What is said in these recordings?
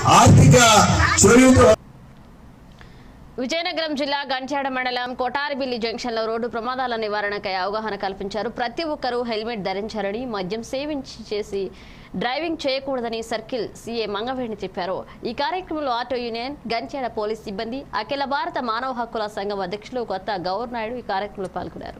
ఆర్థిక చొరవతో విజయనగరం జిల్లా గంట్యాడ మండలం కొటారిబిల్లి జంక్షన్ లో రోడ్డు ప్రమాదాల నివారణకై అవగాహన కల్పించారు ప్రతి ఒక్కరూ హెల్మెట్ ధరించారని మద్యం సేవించి చేసి డ్రైవింగ్ చేయకూడదని సర్కిల్ సీఏ మంగవేణి చెప్పారు ఈ కార్యక్రమంలో ఆటో యూనియన్ గంట్యాడ పోలీస్ సిబ్బంది అఖిల భారత మానవ హక్కుల సంఘం అధ్యక్షులు కొత్త గౌర్ నాయుడు ఈ కార్యక్రమంలో పాల్గొన్నారు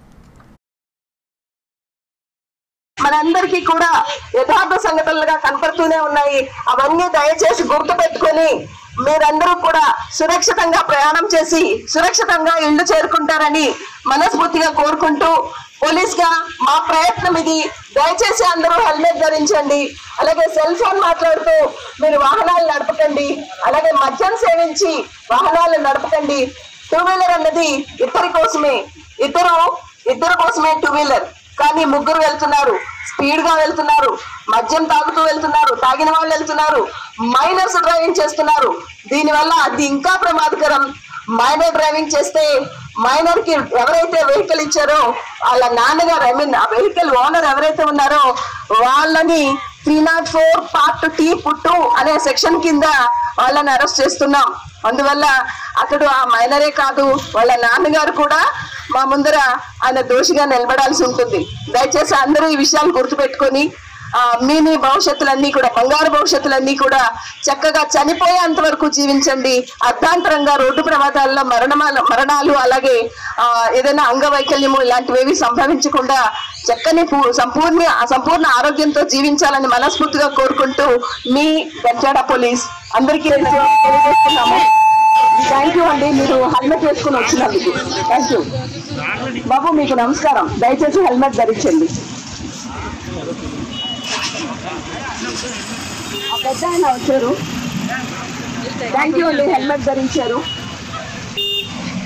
మనందరికీ కూడా యథార్థ సంఘటనలుగా కనపడుతూనే ఉన్నాయి అవన్నీ దయచేసి గుర్తు పెట్టుకొని మీరందరూ కూడా సురక్షితంగా ప్రయాణం చేసి సురక్షితంగా ఇల్లు చేరుకుంటారని మనస్ఫూర్తిగా కోరుకుంటూ పోలీస్ గా మా ప్రయత్నం ఇది దయచేసి అందరూ హెల్మెట్ ధరించండి అలాగే సెల్ ఫోన్ మాట్లాడుతూ మీరు వాహనాలు నడపకండి అలాగే మద్యం సేవించి వాహనాలు నడపకండి టూ వీలర్ అన్నది ఇద్దరి కోసమే ఇద్దరు ఇద్దరు కోసమే టూ వీలర్ కానీ ముగ్గురు వెళ్తున్నారు స్పీడ్ గా వెళ్తున్నారు మద్యం తాగుతూ వెళ్తున్నారు తాగిన వాళ్ళు వెళ్తున్నారు మైనర్స్ డ్రైవింగ్ చేస్తున్నారు దీనివల్ల అది ఇంకా ప్రమాదకరం మైనర్ డ్రైవింగ్ చేస్తే మైనర్ కి ఎవరైతే వెహికల్ ఇచ్చారో వాళ్ళ నాన్నగారు ఐ మీన్ ఆ వెహికల్ ఓనర్ ఎవరైతే ఉన్నారో వాళ్ళని three not four part T పుట్టు అనే సెక్షన్ కింద వాళ్ళని అరెస్ట్ చేస్తున్నాం అందువల్ల అతడు ఆ మైనరే కాదు వాళ్ళ నాన్నగారు కూడా మా ముందర ఆయన దోషిగా నిలబడాల్సి ఉంటుంది దయచేసి అందరూ ఈ విషయాలు గుర్తుపెట్టుకొని ఆ, మీ మీ భవిష్యత్తులన్నీ కూడా బంగారు భవిష్యత్తులన్నీ కూడా చక్కగా చనిపోయేంత వరకు జీవించండి అర్ధాంతరంగా రోడ్డు ప్రమాదాల్లో మరణమాల మరణాలు అలాగే ఆ, ఏదైనా అంగవైకల్యము ఇలాంటివేవి సంభవించకుండా చక్కని పూ- సంపూర్ణ సంపూర్ణ ఆరోగ్యంతో జీవించాలని మనస్ఫూర్తిగా కోరుకుంటూ మీ గంజాడ పోలీస్ అందరికీ తెలియజేస్తున్నాము థ్యాంక్ యూ అండి మీరు హెల్మెట్ వేసుకుని వచ్చినందుకు థ్యాంక్ యూ బాబు మీకు నమస్కారం దయచేసి హెల్మెట్ ధరించండి ఆ పెద్ద ఆయన వచ్చారు థ్యాంక్ యూ అండి హెల్మెట్ ధరించారు